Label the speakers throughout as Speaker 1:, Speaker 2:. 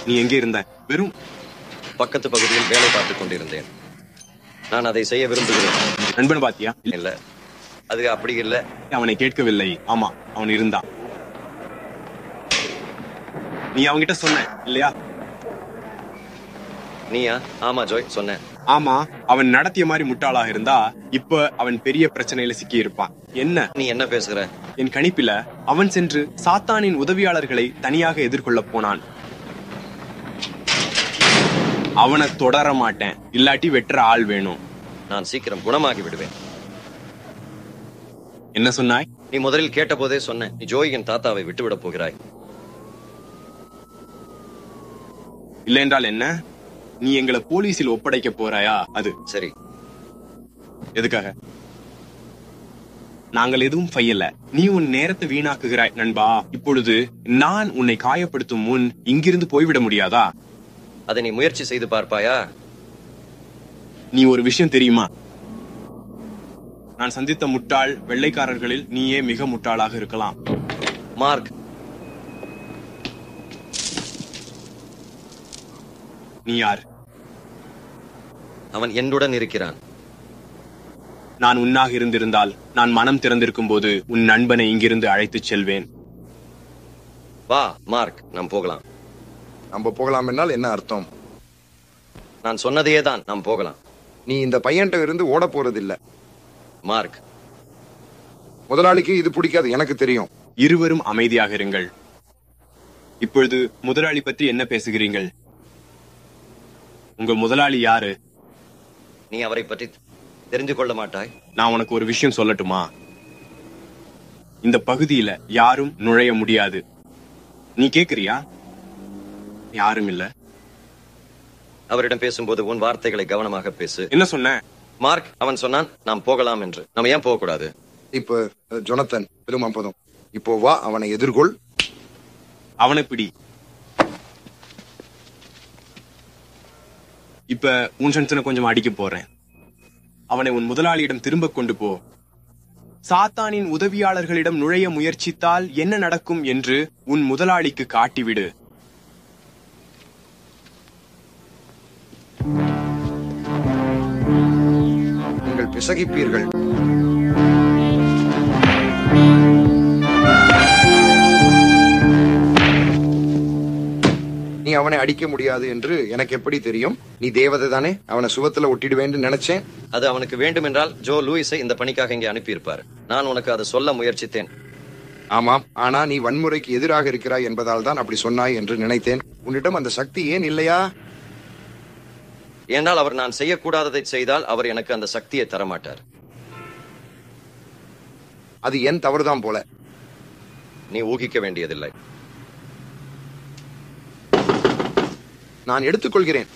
Speaker 1: நீ எங்கே இருந்த வெறும்
Speaker 2: பக்கத்து பகுதியில் வேலை பார்த்துக் கொண்டிருந்தேன் நான் அதை செய்ய விரும்புகிறேன்
Speaker 1: நண்பன் பாத்தியா
Speaker 2: இல்ல அது அப்படி இல்ல
Speaker 1: அவனை கேட்கவில்லை ஆமா அவன் இருந்தான் நீ அவன்கிட்ட சொன்ன இல்லையா
Speaker 2: நீயா ஆமா ஜோய் சொன்னேன்
Speaker 1: ஆமா அவன் நடத்திய மாதிரி முட்டாளாக இருந்தா இப்ப அவன் பெரிய பிரச்சனையில சிக்கி இருப்பான் என்ன
Speaker 2: நீ என்ன பேசுற
Speaker 1: என் கணிப்பில அவன் சென்று சாத்தானின் உதவியாளர்களை தனியாக எதிர்கொள்ள போனான் அவனை தொடர மாட்டேன் இல்லாட்டி வெற்ற ஆள் வேணும்
Speaker 2: நான் சீக்கிரம் குணமாகி விடுவேன்
Speaker 1: என்ன சொன்னாய்
Speaker 2: நீ முதலில் கேட்டபோதே சொன்ன நீ ஜோயின் தாத்தாவை விட்டுவிடப் போகிறாய்
Speaker 1: இல்லை என்றால் என்ன நீ எங்களை போலீஸில் ஒப்படைக்க போறாயா அது
Speaker 2: சரி
Speaker 1: எதுக்காக நாங்கள் எதுவும் செய்யல நீ உன் நேரத்தை வீணாக்குகிறாய் நண்பா இப்பொழுது நான் உன்னை காயப்படுத்தும் முன் இங்கிருந்து போய்விட முடியாதா
Speaker 2: அதை நீ முயற்சி செய்து பார்ப்பாயா
Speaker 1: நீ ஒரு விஷயம் தெரியுமா நான் சந்தித்த முட்டாள் வெள்ளைக்காரர்களில் நீயே மிக முட்டாளாக இருக்கலாம்
Speaker 2: மார்க்
Speaker 1: நீ யார்
Speaker 2: அவன் என்னுடன் இருக்கிறான்
Speaker 1: நான் உன்னாக இருந்திருந்தால் நான் மனம் திறந்திருக்கும் போது உன் நண்பனை இங்கிருந்து அழைத்துச் செல்வேன்
Speaker 2: வா மார்க் நாம் போகலாம்
Speaker 3: நம்ம போகலாம் என்னால் என்ன அர்த்தம்
Speaker 2: நான் சொன்னதையே தான் நாம் போகலாம்
Speaker 3: நீ இந்த பையன்கிட்ட இருந்து ஓட போறதில்ல
Speaker 2: மார்க்
Speaker 3: முதலாளிக்கு இது பிடிக்காது எனக்கு தெரியும்
Speaker 1: இருவரும் அமைதியாக இருங்கள் இப்பொழுது முதலாளி பற்றி என்ன பேசுகிறீர்கள் உங்க முதலாளி யாரு
Speaker 2: நீ அவரை பற்றி தெரிந்து கொள்ள மாட்டாய்
Speaker 1: நான் உனக்கு ஒரு விஷயம் சொல்லட்டுமா இந்த பகுதியில யாரும் நுழைய முடியாது நீ கேக்குறியா யாரும் இல்ல
Speaker 2: அவரிடம் பேசும்போது உன் வார்த்தைகளை கவனமாக பேசு
Speaker 1: என்ன சொன்ன
Speaker 2: மார்க் அவன் சொன்னான் நாம் போகலாம் என்று நம்ம ஏன் போக கூடாது
Speaker 3: இப்ப அஹ், ஜொனத்தன் பெரும் அப்பதும் இப்போ வா அவனை எதிர்கொள்
Speaker 1: அவனை பிடி இப்ப உன் சன்சனை கொஞ்சம் அடிக்க போறேன் அவனை உன் முதலாளியிடம் திரும்ப கொண்டு போ சாத்தானின் உதவியாளர்களிடம் நுழைய முயற்சித்தால் என்ன நடக்கும் என்று உன் முதலாளிக்கு காட்டிவிடு
Speaker 3: நீங்கள் பிசகிப்பீர்கள் நீ அவனை அடிக்க முடியாது என்று எனக்கு எப்படி தெரியும் நீ தேவதை தானே அவனை சுவத்துல ஒட்டிடுவேன்னு நினைச்சேன்
Speaker 2: அது அவனுக்கு வேண்டும் என்றால் ஜோ லூயிஸை இந்த பணிக்காக இங்கே அனுப்பியிருப்பார் நான் உனக்கு அதை சொல்ல முயற்சித்தேன்
Speaker 3: ஆமாம் ஆனா நீ வன்முறைக்கு எதிராக இருக்கிறாய் என்பதால் தான் அப்படி சொன்னாய் என்று நினைத்தேன் உன்னிடம் அந்த சக்தி ஏன் இல்லையா
Speaker 2: ஏனால் அவர் நான் செய்யக்கூடாததை செய்தால் அவர் எனக்கு அந்த சக்தியை தரமாட்டார்
Speaker 3: அது என் தவறுதான் போல
Speaker 2: நீ ஊகிக்க வேண்டியதில்லை
Speaker 3: நான் எடுத்துக்கொள்கிறேன்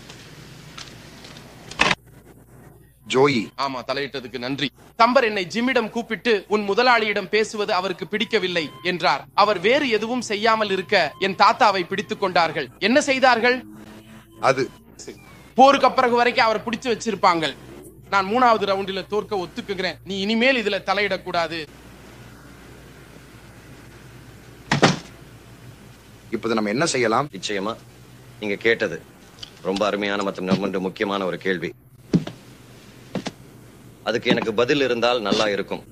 Speaker 3: ஜோயி
Speaker 4: ஆமா தலையிட்டதுக்கு நன்றி தம்பர் என்னை ஜிம்மிடம் கூப்பிட்டு உன் முதலாளியிடம் பேசுவது அவருக்கு பிடிக்கவில்லை என்றார் அவர் வேறு எதுவும் செய்யாமல் இருக்க என் தாத்தாவை பிடித்துக் கொண்டார்கள் என்ன செய்தார்கள்
Speaker 3: அது
Speaker 4: போருக்கு பிறகு வரைக்கும் அவரை பிடிச்சு வச்சிருப்பாங்க நான் மூணாவது ரவுண்டில தோற்க ஒத்துக்குகிறேன் நீ இனிமேல் இதுல தலையிடக்கூடாது
Speaker 3: இப்போது நம்ம என்ன செய்யலாம்
Speaker 2: நிச்சயமா நீங்க கேட்டது ரொம்ப அருமையான மற்றும் ரொம்ப முக்கியமான ஒரு கேள்வி அதுக்கு எனக்கு பதில் இருந்தால் நல்லா இருக்கும்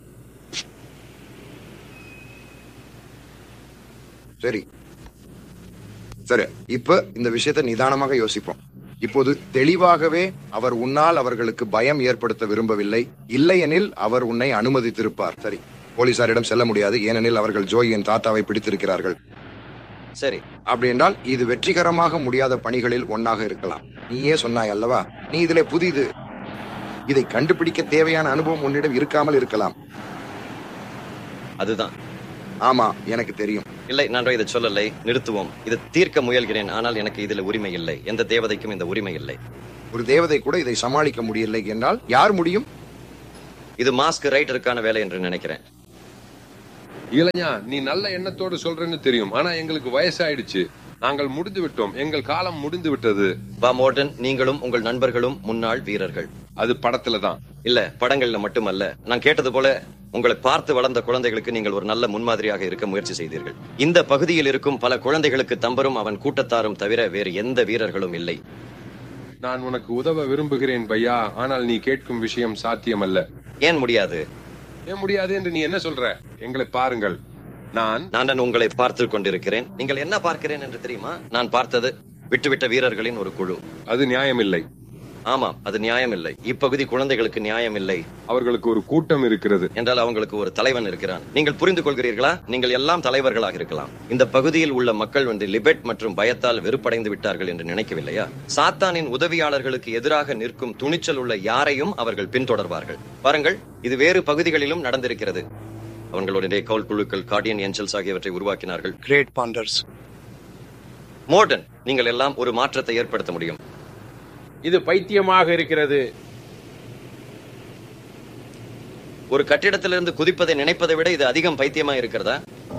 Speaker 3: சரி சரி இப்ப இந்த விஷயத்தை நிதானமாக யோசிப்போம் இப்போது தெளிவாகவே அவர் உன்னால் அவர்களுக்கு பயம் ஏற்படுத்த விரும்பவில்லை இல்லையெனில் அவர் உன்னை அனுமதித்திருப்பார் சரி போலீசாரிடம் செல்ல முடியாது ஏனெனில் அவர்கள் ஜோயின் தாத்தாவை பிடித்திருக்கிறார்கள்
Speaker 2: சரி
Speaker 3: அப்படி என்றால் இது வெற்றிகரமாக முடியாத பணிகளில் ஒன்னாக இருக்கலாம் நீயே சொன்னாய் அல்லவா நீ இதிலே புதிது இதை கண்டுபிடிக்க தேவையான அனுபவம் உன்னிடம் இருக்காமல் இருக்கலாம்
Speaker 2: அதுதான்
Speaker 3: ஆமா எனக்கு தெரியும்
Speaker 2: இல்லை நான் இதை சொல்லலை நிறுத்துவோம் இது தீர்க்க முயல்கிறேன் ஆனால் எனக்கு இதுல உரிமை இல்லை எந்த தேவதைக்கும் இந்த உரிமை இல்லை
Speaker 3: ஒரு தேவதை கூட இதை சமாளிக்க முடியலை என்றால் யார் முடியும்
Speaker 2: இது மாஸ்க் ரைட்டருக்கான வேலை என்று நினைக்கிறேன்
Speaker 5: இளைஞா நீ நல்ல எண்ணத்தோட சொல்றேன்னு தெரியும் ஆனா எங்களுக்கு வயசாயிடுச்சு நாங்கள் முடிந்து விட்டோம் எங்கள் காலம் முடிந்து விட்டது
Speaker 2: வா மோர்டன் நீங்களும் உங்கள் நண்பர்களும் முன்னாள் வீரர்கள்
Speaker 5: அது படத்துல தான்
Speaker 2: இல்ல படங்கள்ல மட்டுமல்ல நான் கேட்டது போல உங்களை பார்த்து வளர்ந்த குழந்தைகளுக்கு நீங்கள் ஒரு நல்ல முன்மாதிரியாக இருக்க முயற்சி செய்தீர்கள் இந்த பகுதியில் இருக்கும் பல குழந்தைகளுக்கு தம்பரும் அவன் கூட்டத்தாரும் தவிர வேறு எந்த வீரர்களும் இல்லை
Speaker 5: நான் உனக்கு உதவ விரும்புகிறேன் பையா ஆனால் நீ கேட்கும் விஷயம் சாத்தியமல்ல
Speaker 2: ஏன் முடியாது
Speaker 5: ஏன் முடியாது என்று நீ என்ன சொல்ற எங்களை பாருங்கள் நான்
Speaker 2: நான் உங்களை பார்த்து கொண்டிருக்கிறேன் நீங்கள் என்ன பார்க்கிறேன் என்று தெரியுமா நான் பார்த்தது விட்டுவிட்ட வீரர்களின் ஒரு குழு
Speaker 5: அது நியாயமில்லை
Speaker 2: ஆமாம் அது நியாயம் இல்லை இப்பகுதி குழந்தைகளுக்கு நியாயம் இல்லை
Speaker 5: அவர்களுக்கு ஒரு கூட்டம் இருக்கிறது
Speaker 2: என்றால் அவங்களுக்கு ஒரு தலைவன் இருக்கிறான் நீங்கள் புரிந்து கொள்கிறீர்களா நீங்கள் எல்லாம் தலைவர்களாக இருக்கலாம் இந்த பகுதியில் உள்ள மக்கள் வந்து லிபெட் மற்றும் பயத்தால் வெறுப்படைந்து விட்டார்கள் என்று நினைக்கவில்லையா சாத்தானின் உதவியாளர்களுக்கு எதிராக நிற்கும் துணிச்சல் உள்ள யாரையும் அவர்கள் பின்தொடர்வார்கள் பாருங்கள் இது வேறு பகுதிகளிலும் நடந்திருக்கிறது அவங்களுடைய கவுல் குழுக்கள் கார்டியன் ஏஞ்சல்ஸ் ஆகியவற்றை உருவாக்கினார்கள்
Speaker 6: கிரேட் பாண்டர்ஸ்
Speaker 2: மோர்டன் நீங்கள் எல்லாம் ஒரு மாற்றத்தை ஏற்படுத்த முடியும்
Speaker 7: இது பைத்தியமாக இருக்கிறது
Speaker 2: ஒரு கட்டிடத்திலிருந்து குதிப்பதை நினைப்பதை விட இது அதிகம் பைத்தியமா இருக்கிறதா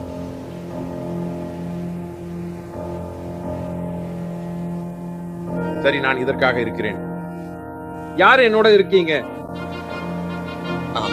Speaker 7: சரி நான் இதற்காக இருக்கிறேன் யார் என்னோட இருக்கீங்க
Speaker 2: ஆம்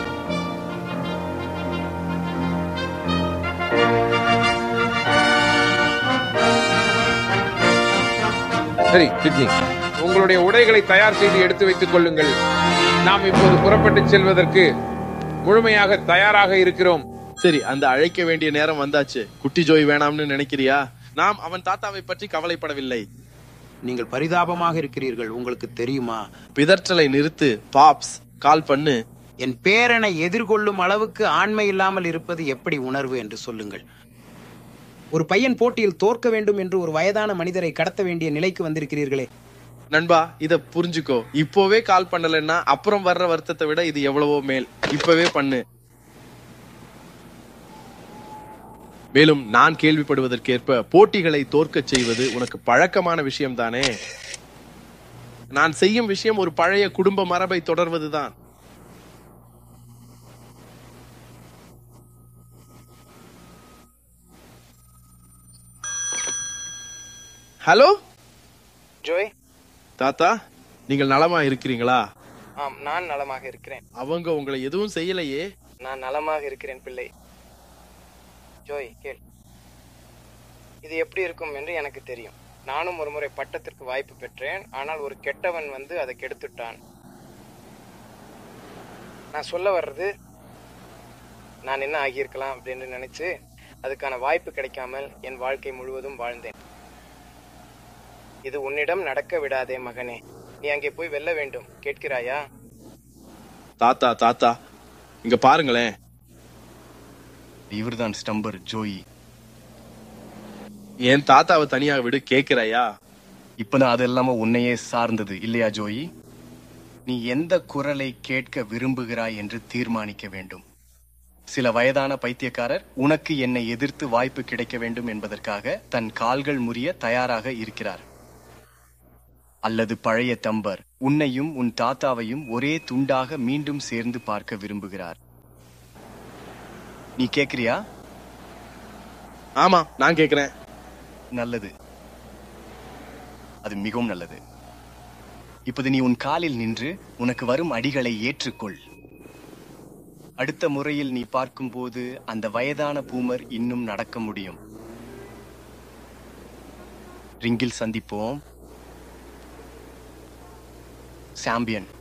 Speaker 7: சரி சிட்னி உங்களுடைய உடைகளை தயார் செய்து எடுத்து வைத்துக் கொள்ளுங்கள் நாம் இப்போது புறப்பட்டு செல்வதற்கு முழுமையாக தயாராக இருக்கிறோம்
Speaker 8: சரி அந்த அழைக்க வேண்டிய நேரம் வந்தாச்சு குட்டி ஜோய் வேணாம்னு நினைக்கிறியா நாம் அவன் தாத்தாவை பற்றி கவலைப்படவில்லை
Speaker 6: நீங்கள் பரிதாபமாக இருக்கிறீர்கள் உங்களுக்கு தெரியுமா
Speaker 8: பிதற்றலை நிறுத்து பாப்ஸ் கால் பண்ணு
Speaker 6: என் பேரனை எதிர்கொள்ளும் அளவுக்கு ஆண்மை இல்லாமல் இருப்பது எப்படி உணர்வு என்று சொல்லுங்கள் ஒரு பையன் போட்டியில் தோற்க வேண்டும் என்று ஒரு வயதான மனிதரை கடத்த வேண்டிய நிலைக்கு வந்திருக்கிறீர்களே
Speaker 8: நண்பா இத புரிஞ்சுக்கோ இப்போவே கால் பண்ணலன்னா அப்புறம் வர்ற வருத்தத்தை விட இது எவ்வளவோ மேல் இப்பவே பண்ணு மேலும் நான் கேள்விப்படுவதற்கேற்ப போட்டிகளை தோற்கச் செய்வது உனக்கு பழக்கமான விஷயம் தானே நான் செய்யும் விஷயம் ஒரு பழைய குடும்ப மரபை தொடர்வதுதான் ஹலோ
Speaker 6: ஜோய்
Speaker 8: தாத்தா நீங்கள் நலமா இருக்கிறீங்களா
Speaker 6: ஆம் நான் நலமாக இருக்கிறேன்
Speaker 8: அவங்க உங்களை எதுவும் செய்யலையே
Speaker 6: நான் நலமாக இருக்கிறேன் பிள்ளை ஜோய் கேள் இது எப்படி இருக்கும் என்று எனக்கு தெரியும் நானும் ஒரு முறை பட்டத்திற்கு வாய்ப்பு பெற்றேன் ஆனால் ஒரு கெட்டவன் வந்து அதை கெடுத்துட்டான் நான் சொல்ல வர்றது நான் என்ன ஆகியிருக்கலாம் அப்படின்னு நினைச்சு அதுக்கான வாய்ப்பு கிடைக்காமல் என் வாழ்க்கை முழுவதும் வாழ்ந்தேன் இது உன்னிடம் நடக்க விடாதே மகனே நீ அங்கே போய் வெல்ல வேண்டும் கேட்கிறாயா
Speaker 8: தாத்தா தாத்தா இங்க பாருங்களேன்
Speaker 1: இவர்தான் ஸ்டம்பர் ஜோயி
Speaker 8: என் தாத்தாவை தனியா விடு கேக்குறாயா
Speaker 1: இப்பதான் அது எல்லாம உன்னையே சார்ந்தது இல்லையா ஜோயி நீ எந்த குரலை கேட்க விரும்புகிறாய் என்று தீர்மானிக்க வேண்டும் சில வயதான பைத்தியக்காரர் உனக்கு என்னை எதிர்த்து வாய்ப்பு கிடைக்க வேண்டும் என்பதற்காக தன் கால்கள் முறிய தயாராக இருக்கிறார் அல்லது பழைய தம்பர் உன்னையும் உன் தாத்தாவையும் ஒரே துண்டாக மீண்டும் சேர்ந்து பார்க்க விரும்புகிறார் நீ கேக்குறியா
Speaker 8: ஆமா நான் கேக்குறேன்
Speaker 1: நல்லது அது மிகவும் நல்லது இப்போது நீ உன் காலில் நின்று உனக்கு வரும் அடிகளை ஏற்றுக்கொள் அடுத்த முறையில் நீ பார்க்கும்போது அந்த வயதான பூமர் இன்னும் நடக்க முடியும் ரிங்கில் சந்திப்போம் சாம்பியன்